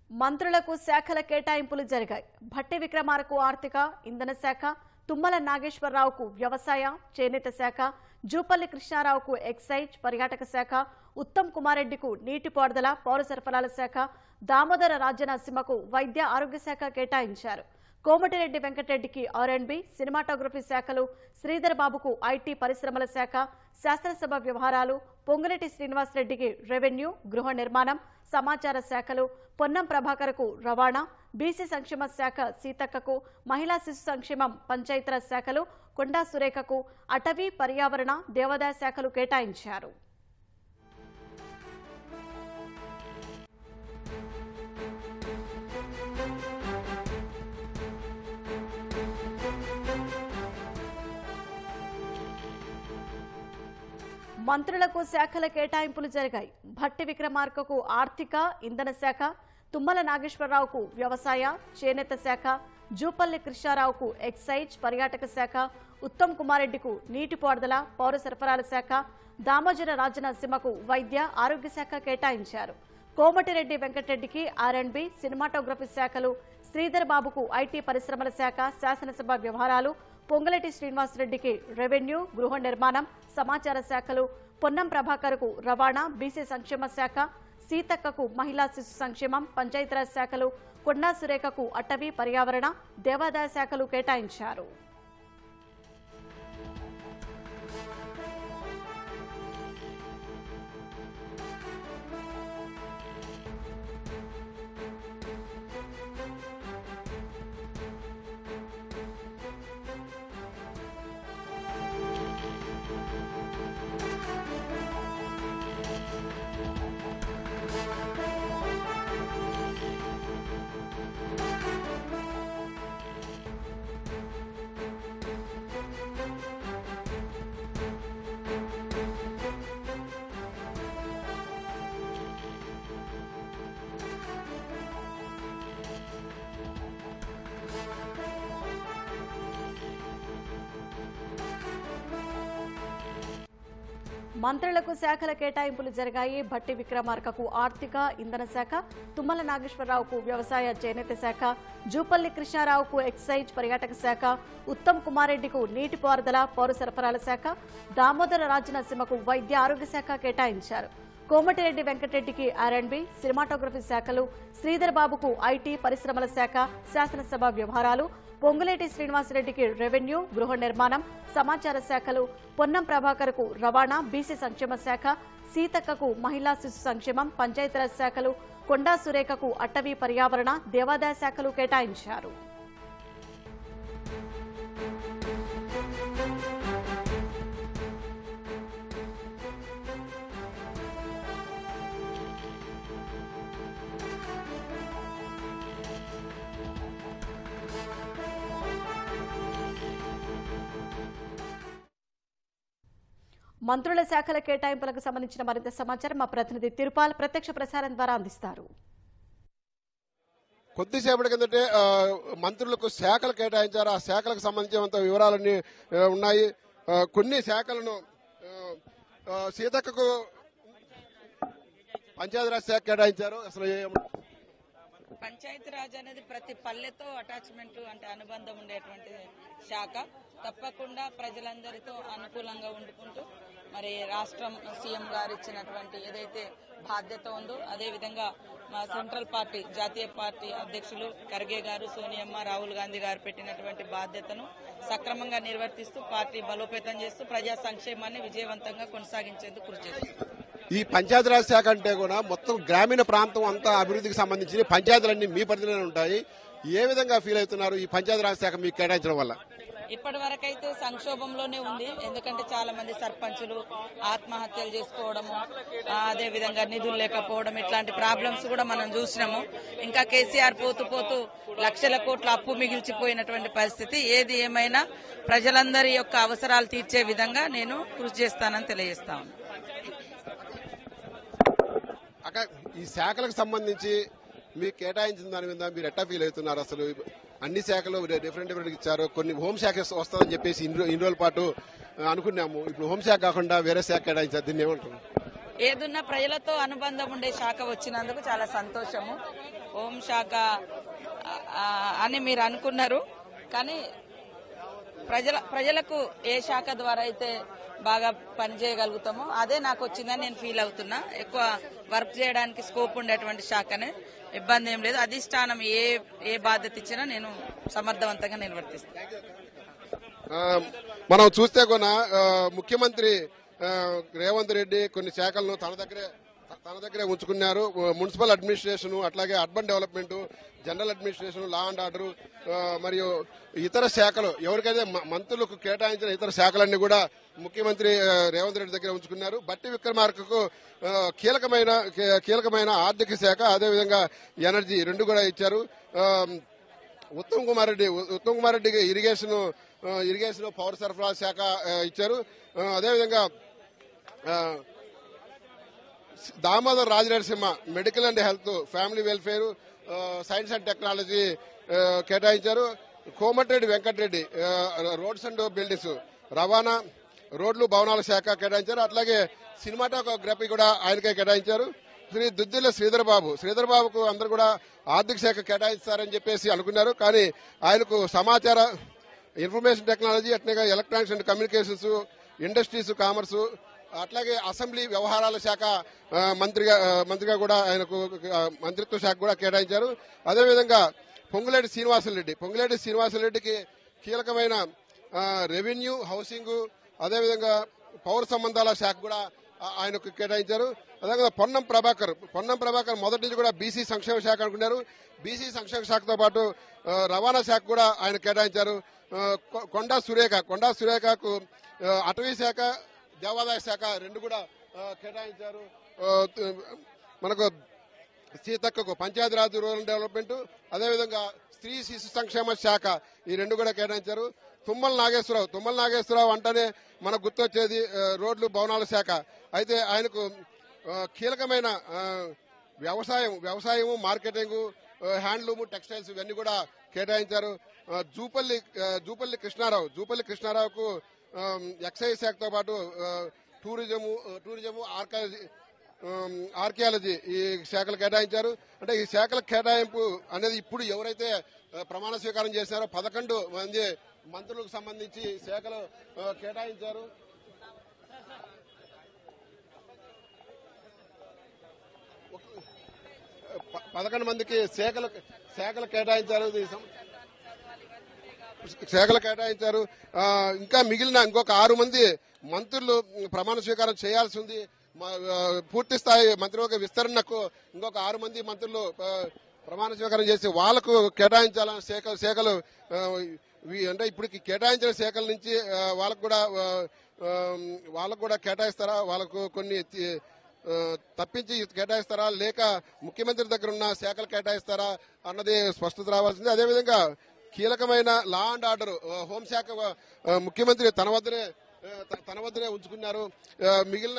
మంత్రులకు శాఖల కేటాయింపులు జరిగాయి భట్టి విక్రమార్కు ఆర్థిక ఇంధన శాఖ తుమ్మల నాగేశ్వరరావుకు వ్యవసాయ చేనేత శాఖ జూపల్లి కృష్ణారావుకు ఎక్సైజ్ పర్యాటక శాఖ ఉత్తమ్ కుమారెడ్డికు నీటిపారుదల పౌర సరఫరాల శాఖ దామోదర రాజనరసింహకు వైద్య ఆరోగ్య శాఖ కేటాయించారు కోమటిరెడ్డి వెంకటరెడ్డికి ఆర్ఎండ్బి సినిమాటోగ్రఫీ శాఖలు శ్రీధర్ బాబుకు ఐటీ పరిశ్రమల శాఖ శాసనసభ వ్యవహారాలు పొంగులేటి శ్రీనివాసరెడ్డికి రెవెన్యూ గృహ నిర్మాణం సమాచార శాఖలు పొన్నం ప్రభాకర్కు రవాణా బీసీ సంక్షేమ శాఖ సీతక్కకు మహిళా శిశు సంక్షేమం పంచాయతీరాజ్ శాఖలు కొండా సురేఖకు అటవీ పర్యావరణ దేవాదాయ శాఖలు కేటాయించారు మంత్రులకు శాఖల కేటాయింపులు జరిగాయి భట్టి విక్రమార్కకు ఆర్థిక ఇంధన శాఖ తుమ్మల నాగేశ్వరరావుకు వ్యవసాయ చేనేత శాఖ జూపల్లి కృష్ణారావుకు ఎక్సైజ్ పర్యాటక శాఖ ఉత్తమ్ కుమారెడ్డికు నీటిపారుదల పౌర సరఫరాల శాఖ దామోజర రాజనరసింహకు వైద్య ఆరోగ్య శాఖ కేటాయించారు కోమటిరెడ్డి వెంకటరెడ్డికి ఆర్ఎండ్బి సినిమాటోగ్రఫీ శాఖలు శ్రీధర్ బాబుకు ఐటీ పరిశ్రమల శాఖ శాసనసభ వ్యవహారాలు పొంగులేటి శ్రీనివాసరెడ్డికి రెవెన్యూ గృహ నిర్మాణం సమాచార శాఖలు పొన్నం ప్రభాకర్కు రవాణా బీసీ సంక్షేమ శాఖ సీతక్కకు మహిళా శిశు సంక్షేమం పంచాయతీరాజ్ శాఖలు కొండా సురేఖకు అటవీ పర్యావరణ దేవాదాయ శాఖలు కేటాయించారు మంత్రులకు శాఖల కేటాయింపులు జరిగాయి భట్టి విక్రమార్కకు ఆర్థిక ఇంధన శాఖ తుమ్మల నాగేశ్వరరావుకు వ్యవసాయ చేనేత శాఖ జూపల్లి కృష్ణారావుకు ఎక్సైజ్ పర్యాటక శాఖ ఉత్తమ్ కుమారెడ్డికు నీటిపారుదల పౌర సరఫరాల శాఖ దామోదర రాజనరసింహకు వైద్య ఆరోగ్య శాఖ కేటాయించారు కోమటిరెడ్డి వెంకటరెడ్డికి ఆర్ఎండ్బి సినిమాటోగ్రఫీ శాఖలు శ్రీధర్ బాబుకు ఐటీ పరిశ్రమల శాఖ శాసనసభ వ్యవహారాలు పొంగులేటి శ్రీనివాసరెడ్డికి రెవెన్యూ గృహ నిర్మాణం సమాచార శాఖలు పొన్నం ప్రభాకర్కు రవాణా బీసీ సంక్షేమ శాఖ సీతక్కకు మహిళా శిశు సంక్షేమం పంచాయతీరాజ్ శాఖలు కొండా సురేఖకు అటవీ పర్యావరణ దేవాదాయ శాఖలు కేటాయించారు మంత్రుల శాఖల కేటాయింపులకు సంబంధించిన మరింత సమాచారం మా ప్రతినిధి తిరుపాల్ ప్రత్యక్ష ప్రసారం ద్వారా అందిస్తారు కొద్దిసేపటి కిందటే ఆ, మంత్రులకు శాఖలు కేటాయించారు ఆ శాఖలకు సంబంధించినంత వివరాలన్నీ ఆ, ఉన్నాయి ఆ, కొన్ని శాఖలను ఆ, ఆ, సీతక్కకు పంచాయతీరాజ్ శాఖ కేటాయించారు అసలు ఏం- పంచాయతీరాజ్ అనేది ప్రతి పల్లెతో అటాచ్మెంట్ అంటే అనుబంధం ఉండేటువంటి శాఖ తప్పకుండా ప్రజలందరితో అనుకూలంగా ఉండుకుంటూ మరి రాష్ట్రం సీఎం గారు ఇచ్చినటువంటి ఏదైతే బాధ్యత ఉందో అదే విధంగా మా సెంట్రల్ పార్టీ జాతీయ పార్టీ అధ్యక్షులు ఖర్గే గారు సోనియమ్మ రాహుల్ గాంధీ గారు పెట్టినటువంటి బాధ్యతను సక్రమంగా నిర్వర్తిస్తూ పార్టీ బలోపేతం చేస్తూ ప్రజా సంక్షేమాన్ని విజయవంతంగా కొనసాగించేందుకు కృషి చేస్తారు ఈ పంచాయతీరాజ్ శాఖ అంటే కూడా మొత్తం గ్రామీణ ప్రాంతం అంతా అభివృద్ధికి సంబంధించి పంచాయతీలన్నీ మీ పరిధిలోనే ఉంటాయి ఏ విధంగా ఫీల్ అవుతున్నారు ఈ పంచాయతీరాజ్ శాఖ మీకు కేటాయించడం వల్ల ఇప్పటి వరకైతే సంక్షోభంలోనే ఉంది ఎందుకంటే చాలా మంది సర్పంచులు ఆత్మహత్యలు చేసుకోవడము ఆ, అదే విధంగా నిధులు లేకపోవడం ఇట్లాంటి ప్రాబ్లమ్స్ కూడా మనం చూసినాము ఇంకా కేసీఆర్ పోతూ పోతూ లక్షల కోట్ల అప్పు మిగిల్చిపోయినటువంటి పరిస్థితి ఏది ఏమైనా ప్రజలందరి యొక్క అవసరాలు తీర్చే విధంగా నేను కృషి చేస్తానని తెలియజేస్తాను అక్క ఈ శాఖలకు సంబంధించి మీకు కేటాయించిన దాని మీద మీరు ఎట్టా ఫీల్ అవుతున్నారు అసలు అన్ని శాఖలు డిఫరెంట్ డిఫరెంట్ ఇచ్చారు కొన్ని హోం శాఖ వస్తుందని చెప్పేసి ఇన్ని రో- ఇన్ని రోజుల పాటు ఆ, అనుకున్నాము ఇప్పుడు హోం శాఖ కాకుండా వేరే శాఖ కేటాయించారు దీన్ని ఏమంటారు ఏదున్నా ప్రజలతో అనుబంధం ఉండే శాఖ వచ్చినందుకు చాలా సంతోషము హోం శాఖ ఆ, అని మీరు అనుకున్నారు కానీ ప్రజల ప్రజలకు ఏ శాఖ ద్వారా అయితే బాగా పనిచేయగలుగుతామో అదే నాకు వచ్చిందని నేను ఫీల్ అవుతున్నా ఎక్కువ వర్క్ చేయడానికి స్కోప్ ఉండేటువంటి శాఖనే ఇబ్బంది ఏం లేదు అధిష్టానం ఏ ఏ బాధ్యత ఇచ్చినా నేను సమర్థవంతంగా నిర్వర్తిస్తాను ఆ, మనం చూస్తే కొన ఆ, ముఖ్యమంత్రి ఆ, రేవంత్ రెడ్డి కొన్ని శాఖలను తన దగ్గరే తన దగ్గరే ఉంచుకున్నారు మున్సిపల్ అడ్మినిస్ట్రేషన్ అట్లాగే urban development general administration law and order మరియు ఇతర శాఖలు ఎవరికైతే మ- మంత్రులకు కేటాయించిన ఇతర శాఖలన్నీ కూడా ముఖ్యమంత్రి ఆ, రేవంత్ రెడ్డి దగ్గర ఉంచుకున్నారు బట్టి విక్రమార్కకు ఆ, కీలకమైన కీ- కీలకమైన ఆర్థిక శాఖ అదేవిధంగా ఎనర్జీ రెండు కూడా ఇచ్చారు ఆ, ఉత్తమ్ కుమార్ రెడ్డి ఉ- ఉత్తమ్ కుమార్ రెడ్డికి ఇరిగేషన్ ఆ, ఇరిగేషన్ పౌర సరఫరా శాఖ ఆ, ఇచ్చారు ఆ, అదేవిధంగా ఆ, Damodar Rajanarasimha medical and health family welfare ఆ, సైన్స్ అండ్ టెక్నాలజీ ఆ, కేటాయించారు కోమటిరెడ్డి వెంకటరెడ్డి ఆ, రోడ్స్ అండ్ బిల్డింగ్స్ రవాణా రోడ్లు భవనాల శాఖ కేటాయించారు అట్లాగే సినిమాటోగ్రఫీ కూడా ఆయనకే కేటాయించారు శ్రీ దుద్దిల్ల శ్రీధర్ బాబు శ్రీధర్ బాబుకు అందరూ కూడా ఆర్థిక శాఖ కేటాయిస్తారని చెప్పేసి అనుకున్నారు కానీ ఆయనకు సమాచార ఇన్ఫర్మేషన్ టెక్నాలజీ అట్లాగే electronics and communications industries commerce అట్లాగే అసెంబ్లీ వ్యవహారాల శాఖ ఆ, మంత్రిగా ఆ, మంత్రిగా కూడా ఆయనకు ఆ, మంత్రిత్వ శాఖ కూడా కేటాయించారు అదేవిధంగా పొంగులేటి శ్రీనివాసరెడ్డి పొంగులేటి శ్రీనివాసరెడ్డికి కీలకమైన ఆ, రెవెన్యూ హౌసింగ్ అదేవిధంగా పౌర సంబంధాల శాఖ కూడా ఆ- ఆయనకు కేటాయించారు అదేవిధంగా పొన్నం ప్రభాకర్ పొన్నం ప్రభాకర్ మొదటి నుంచి కూడా బీసీ సంక్షేమ శాఖ అనుకున్నారు బీసీ సంక్షేమ శాఖతో పాటు ఆ, రవాణా శాఖ కూడా ఆయన కేటాయించారు ఆ, కొ- కొండా సురేఖ కొండా సురేఖకు ఆ, అటవీ శాఖ దేవాదాయ శాఖ రెండు కూడా ఆ, కేటాయించారు ఆ, త- మనకు సీతక్కకు పంచాయతీరాజ్ రూరల్ డెవలప్మెంట్ అదేవిధంగా స్త్రీ శిశు సంక్షేమ శాఖ ఈ రెండు కూడా కేటాయించారు తుమ్మల నాగేశ్వరరావు తుమ్మల నాగేశ్వరరావు అంటేనే మనకు గుర్తొచ్చేది ఆ, రోడ్లు భవనాల శాఖ అయితే ఆయనకు ఆ, కీలకమైన ఆ, వ్యవసాయం వ్యవసాయము మార్కెటింగ్ ఆ, హ్యాండ్లూమ్ టెక్స్టైల్స్ ఇవన్నీ కూడా కేటాయించారు ఆ, జూపల్లి ఆ, జూపల్లి కృష్ణారావు జూపల్లి కృష్ణారావుకు ఆ, ఎక్సైజ్ శాఖతో పాటు ఆ, టూరిజము ఆ, టూరిజము ఆర్కాలజీ ఉమ్, ఆర్కియాలజీ ఈ శాఖలు కేటాయించారు అంటే ఈ శాఖల కేటాయింపు అనేది ఇప్పుడు ఎవరైతే ఆ, ప్రమాణ స్వీకారం చేశారో పదకొండు మంది మంత్రులకు సంబంధించి శాఖలు ఆ, కేటాయించారు ప- పదకొండు మందికి శాఖలు శాఖలు కేటాయించారు ఈ సం- శాఖలు కేటాయించారు ఆ, ఇంకా మిగిలిన ఇంకొక ఆరు మంది మంత్రులు ప్రమాణ స్వీకారం చేయాల్సి ఉంది మా- ఆ, పూర్తి స్థాయి మంత్రివర్గ విస్తరణకు ఇంకొక ఆరు మంది మంత్రులు ఆ, ప్రమాణ స్వీకారం చేసి వాళ్లకు కేటాయించాలని శాఖ శాఖలు ఆ, ఇవి- అంటే ఇప్పుడు కేటాయించిన శాఖల నుంచి ఆ, వాళ్ళకు కూడా ఆ, ఆ, వాళ్ళకు కూడా కేటాయిస్తారా వాళ్ళకు కొన్ని తి- ఆ, తప్పించి కేటాయిస్తారా లేక ముఖ్యమంత్రి దగ్గర ఉన్న శాఖలు కేటాయిస్తారా అన్నది స్పష్టత రావాల్సింది అదేవిధంగా కీలకమైన లా అండ్ ఆర్డర్ ఆ, హోంశాఖ ఆ, ముఖ్యమంత్రి తన వద్దనే ఆ, త- తన వద్దనే ఉంచుకున్నారు ఆ, మిగిలిన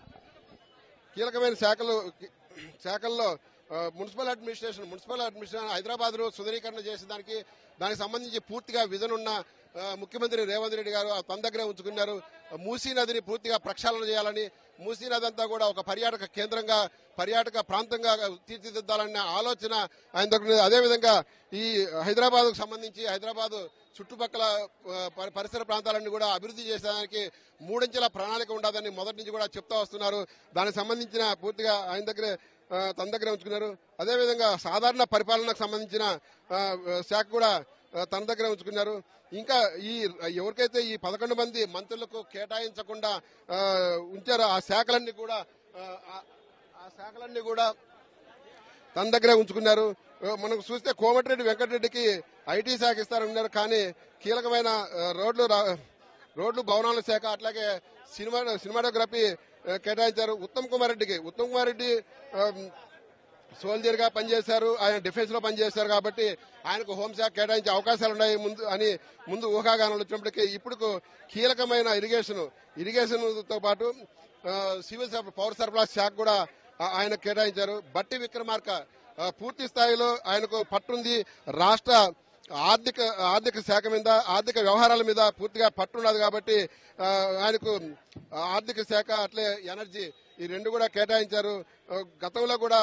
కీలకమైన శాఖలు శాఖల్లో ఆ, municipal administration municipal administration Hyderabad లో సుందరీకరణ చేసేదానికి దానికి సంబంధించి పూర్తిగా విజన్ ఉన్న ఆ, ముఖ్యమంత్రి రేవంత్ రెడ్డి గారు ఆ తన దగ్గరే ఉంచుకున్నారు మూసీ నదిని పూర్తిగా ప్రక్షాళన చేయాలని మూసీ నది అంతా కూడా ఒక పర్యాటక కేంద్రంగా పర్యాటక ప్రాంతంగా తీర్చిదిద్దాలన్న ఆలోచన ఆయన దగ్గర ఉంది. అదేవిధంగా ఈ హైదరాబాద్ సంబంధించి హైదరాబాద్ చుట్టుపక్కల ఆ, పరి- పరిసర ప్రాంతాలన్నీ కూడా అభివృద్ధి చేసేదానికి మూడంచెల ప్రణాళిక ఉండదని మొదటి నుంచి కూడా చెప్తా వస్తున్నారు దానికి సంబంధించిన పూర్తిగా ఆయన దగ్గరే ఆ, తన దగ్గరే ఉంచుకున్నారు అదేవిధంగా సాధారణ పరిపాలనకు సంబంధించిన ఆ, శాఖ కూడా ఆ, తన దగ్గర ఉంచుకున్నారు ఇంకా ఈ ఎవరికైతే ఈ పదకొండు మంది మంత్రులకు కేటాయించకుండా ఆ, ఉంచారో ఆ శాఖలన్నీ కూడా ఆ, ఆ- ఆ శాఖలన్నీ కూడా తన దగ్గరే ఉంచుకున్నారు ఆ, మనకు చూస్తే కోమటిరెడ్డి వెంకటరెడ్డికి ఐటీ శాఖ ఇస్తారన్నారు కానీ కీలకమైన ఆ, రోడ్లు రా- రోడ్లు భవనాల శాఖ అట్లాగే సినిమా సినిమాటోగ్రఫీ ఆ, కేటాయించారు ఉత్తమ్ కుమార్ రెడ్డికి ఉత్తమ్ కుమార్ రెడ్డి ఆ, సోల్జర్ గా పనిచేశారు ఆయన డిఫెన్స్ లో పనిచేశారు కాబట్టి ఆయనకు హోంశాఖ కేటాయించే అవకాశాలు ఉన్నాయి ముందు అని ముందు ఊహాగానాలు వచ్చినప్పటికీ ఇప్పుడు కీలకమైన ఇరిగేషన్ ఇరిగేషన్ తో పాటు ఆ, సివిల్ సరఫరా పౌర సరఫరా శాఖ కూడా ఆ- ఆయన కేటాయించారు బట్టి విక్రమార్క ఆ, పూర్తి స్థాయిలో ఆయనకు పట్టుంది రాష్ట్ర ఆర్థిక ఆర్థిక శాఖ మీద ఆర్థిక వ్యవహారాల మీద పూర్తిగా పట్టున్నది కాబట్టి ఆ, ఆయనకు ఆర్థిక శాఖ అట్లే ఎనర్జీ ఈ రెండు కూడా కేటాయించారు ఆ, గతంలో కూడా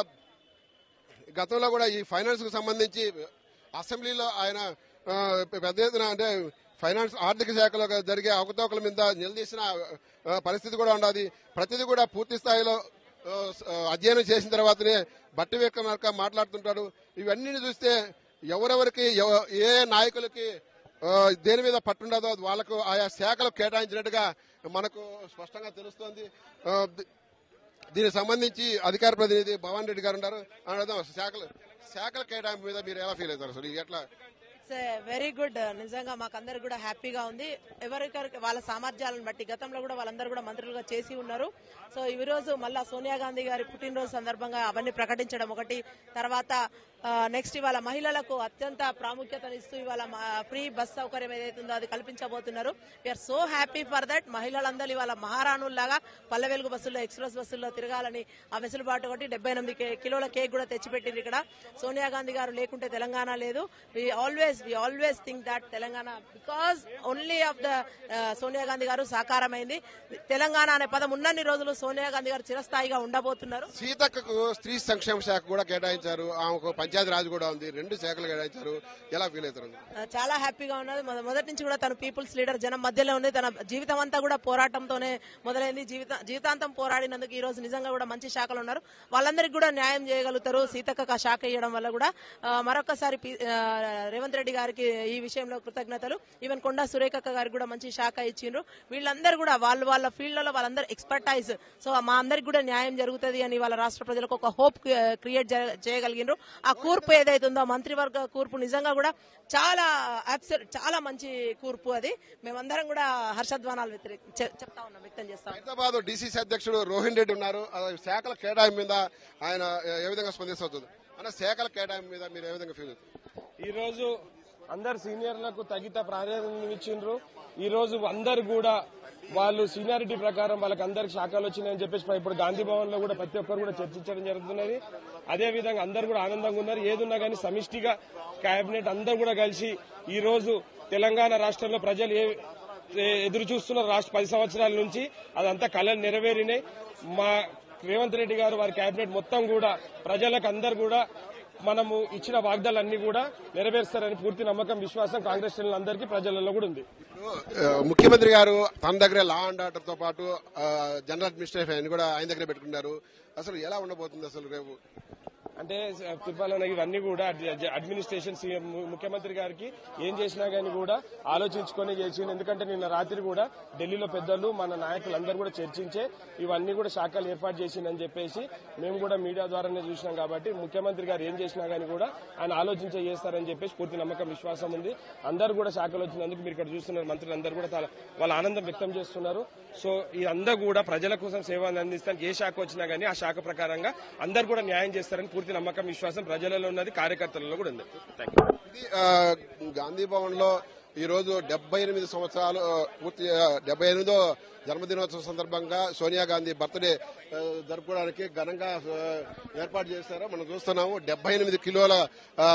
గతంలో కూడా ఈ ఫైనాన్స్ కు సంబంధించి అసెంబ్లీలో ఆయన ఆ, పెద్ద ఎత్తున అంటే ఫైనాన్స్ ఆర్థిక శాఖలో జరిగే అవకతవకల మీద నిలదీసిన ఆ, పరిస్థితి కూడా ఉన్నది ప్రతిదీ కూడా పూర్తి స్థాయిలో ఆ, ఆ, అధ్యయనం చేసిన తర్వాతనే బట్టి విక్రమార్క మాట్లాడుతుంటాడు ఇవన్నీ చూస్తే ఎవరెవరికి ఎవ- ఏ నాయకులకి ఆ, దేని మీద పట్టుండదో వాళ్ళకు ఆయా శాఖలు కేటాయించినట్టుగా మనకు స్పష్టంగా తెలుస్తోంది ఆ, ది- దీనికి సంబంధించి అధికార ప్రతినిధి భవన్ రెడ్డి గారు ఉన్నారు ఆయన అడుగుదాం. శాఖలు శాఖల కేటాయింపు మీద మీరు ఎలా ఫీల్ అవుతారు అసలు ఎట్లా ఇట్స్ వెరీ గుడ్ నిజంగా మాకందరికి కూడా హ్యాపీగా ఉంది ఎవరికరికి వాళ్ళ సామర్థ్యాలను బట్టి గతంలో కూడా వాళ్ళందరూ కూడా మంత్రులుగా చేసి ఉన్నారు సో ఈ రోజు మళ్ళా సోనియా గాంధీ గారి పుట్టినరోజు సందర్భంగా అవన్నీ ప్రకటించడం ఒకటి తర్వాత నెక్స్ట్ ఇవాళ మహిళలకు అత్యంత ప్రాముఖ్యతనిస్తూ ఇవాళ ఫ్రీ బస్ సౌకర్యం ఏదైతుందో అది కల్పించబోతున్నారు we're so happy for that మహిళలందరూ ఇవాళ మహారాణుల్లాగా పల్లె వెలుగు బస్సుల్లో ఎక్స్ప్రెస్ బస్సుల్లో తిరగాలని ఆ వెసులుబాటు ఒకటి డెబ్బై ఎనిమిది కే- కిలోల కేక్ కూడా తెచ్చిపెట్టింది ఇక్కడ సోనియా గాంధీ గారు లేకుంటే తెలంగాణ లేదు we always we always think that Telangana because only of the Sonia Gandhi garu సాకారమైంది తెలంగాణ అనే పదం ఉన్నన్ని రోజులు సోనియా గాంధీ గారు చిరస్థాయిగా ఉండబోతున్నారు సీతక్కకు స్త్రీ సంక్షేమ శాఖ కూడా కేటాయించారు ఆమెకు పంచాయతీ రాజ్ కూడా ఉంది రెండు శాఖలు కేటాయించారు ఎలా ఫీల్ అవుతారు ఆ, చాలా హ్యాపీగా ఉన్నది మొద- మొదటి నుంచి కూడా తను పీపుల్స్ లీడర్ జనం మధ్యలో ఉంది తన జీవితం అంతా కూడా పోరాటంతోనే మొదలైంది జీవిత జీవితాంతం పోరాడినందుకు ఈ రోజు నిజంగా కూడా మంచి శాఖలు ఉన్నారు వాళ్ళందరికీ కూడా న్యాయం చేయగలుగుతారు సీతక్క శాఖ ఇవ్వడం వల్ల కూడా ఆ, మరొకసారి పి- ఆ, రేవంత్ రెడ్డి గారికి ఈ విషయంలో కృతజ్ఞతలు ఈవెన్ కొండా సురేఖక్క గారికి కూడా మంచి శాఖ ఇచ్చిండ్రు వీళ్ళందరూ కూడా వాళ్ళు వాళ్ళ ఫీల్డ్లలో వాళ్ళందరూ ఎక్స్పర్టైజ్ సో మా అందరికి కూడా న్యాయం జరుగుతుంది అని వాళ్ళ రాష్ట్ర ప్రజలకు ఒక హోప్ క్రియేట్ చేయగలిగినారు ఆ కూర్పు ఏదైతుందో మంత్రివర్గ కూర్పు నిజంగా కూడా చాలా అబ్సర్- చాలా మంచి కూర్పు అది మేమందరం కూడా హర్షధ్వానాలు వ్యతిరేక చె- చెప్తా ఉన్నాం వ్యక్తం చేస్తాం హైదరాబాద్ డిసిసి అధ్యక్షుడు రోహిన్ రెడ్డి ఉన్నారు ఆ శాఖల కేటాయింపు మీద ఆయన ఏ విధంగా స్పందిస్తుంది అన్న శాఖల కేటాయింపు మీద మీరు ఏ విధంగా ఫీల్ అవుతారు ఈ రోజు అందరు సీనియర్లకు తగిత ప్రాధాన్యం ఇచ్చిండ్రు ఈ రోజు అందరు కూడా వాళ్ళు సీనియారిటీ ప్రకారం వాళ్ళకి అందరికి శాఖలు వచ్చినాయని చెప్పేసి ఇప్పుడు గాంధీ భవన్ లో కూడా ప్రతి ఒక్కరు కూడా చర్చించడం జరుగుతున్నది అదే విధంగా అందరు కూడా ఆనందంగా ఉన్నారు ఏదున్నా కానీ సమిష్టిగా కేబినెట్ అందరు కూడా కలిసి ఈ రోజు తెలంగాణ రాష్ట్రంలో ప్రజలు ఏ ఏ- ఎదురు చూస్తున్నారు రాష్ట్ర పది సంవత్సరాల నుంచి అదంతా కళలు నెరవేరినాయి మా రేవంత్ రెడ్డి గారు వారి కేబినెట్ మొత్తం కూడా ప్రజలకు అందరు కూడా మనము ఇచ్చిన వాగ్దాలన్నీ కూడా నెరవేరుస్తారని పూర్తి నమ్మకం విశ్వాసం కాంగ్రెస్ శ్రేణులందరికీ ప్రజలలో కూడా ఉంది ఆ, ముఖ్యమంత్రి గారు తన దగ్గరే లా అండ్ ఆర్డర్ తో పాటు ఆ, జనరల్ అడ్మినిస్ట్రేషన్ ఆయన కూడా ఆయన దగ్గరే పెట్టుకున్నారు అసలు ఎలా ఉండబోతుంది అసలు రేపు అంటే పరిపాలన ఇవన్నీ కూడా అడ్- అడ్మినిస్ట్రేషన్ సీఎం ము- ముఖ్యమంత్రి గారికి ఏం చేసినా గానీ కూడా ఆలోచించుకొని చేసింది ఎందుకంటే నిన్న రాత్రి కూడా ఢిల్లీలో పెద్దలు మన నాయకులందరూ కూడా చర్చించే ఇవన్నీ కూడా శాఖలు ఏర్పాటు చేసిందని చెప్పేసి మేము కూడా మీడియా ద్వారానే చూసినాం కాబట్టి ముఖ్యమంత్రి గారు ఏం చేసినా గానీ కూడా ఆయన ఆలోచించే చేస్తారని చెప్పేసి పూర్తి నమ్మకం విశ్వాసం ఉంది అందరూ కూడా శాఖలు వచ్చినందుకు మీరు ఇక్కడ చూస్తున్నారు మంత్రులు అందరూ కూడా చాలా వాళ్ళ ఆనందం వ్యక్తం చేస్తున్నారు సో ఇదంతా కూడా ప్రజల కోసం సేవలు అందిస్తానికి ఏ శాఖ వచ్చినా గానీ ఆ శాఖ ప్రకారంగా అందరూ కూడా న్యాయం చేస్తారని పూర్తి నమ్మకం విశ్వాసం ప్రజలలో ఉన్నది కార్యకర్తలలో కూడా ఉంది థ్యాంక్ యూ ఇది ఆ, గాంధీ భవన్ లో ఈ రోజు డెబ్బై ఎనిమిది సంవత్సరాలు ఆ, పూర్తి ఆ, డెబ్బై ఎనిమిదో జన్మదినోత్సవం సందర్భంగా సోనియా గాంధీ బర్త్డే ఆ, జరుపుకోవడానికి ఘనంగా ఆ, ఏర్పాటు చేశారు మనం చూస్తున్నాము డెబ్బై ఎనిమిది కిలోల ఆ,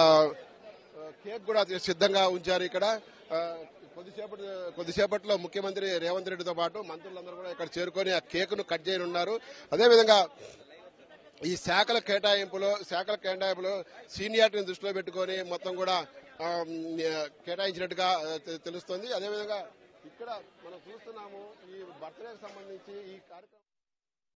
కేక్ కూడా సిద్ధంగా ఉంచారు ఇక్కడ ఆ, కొద్దిసేపటి కొద్దిసేపట్లో ముఖ్యమంత్రి రేవంత్ రెడ్డితో పాటు మంత్రులందరూ కూడా ఇక్కడ చేరుకొని ఆ కేక్ ను కట్ చేయనున్నారు అదేవిధంగా ఈ శాఖల కేటాయింపులో శాఖల కేటాయింపులో సీనియారిటీని దృష్టిలో పెట్టుకొని మొత్తం కూడా ఆ, కేటాయించినట్టుగా ఆ, తె- తెలుస్తోంది అదేవిధంగా ఇక్కడ మనం చూస్తున్నాము ఈ బర్త్డేకి సంబంధించి ఈ కార్యక్రమం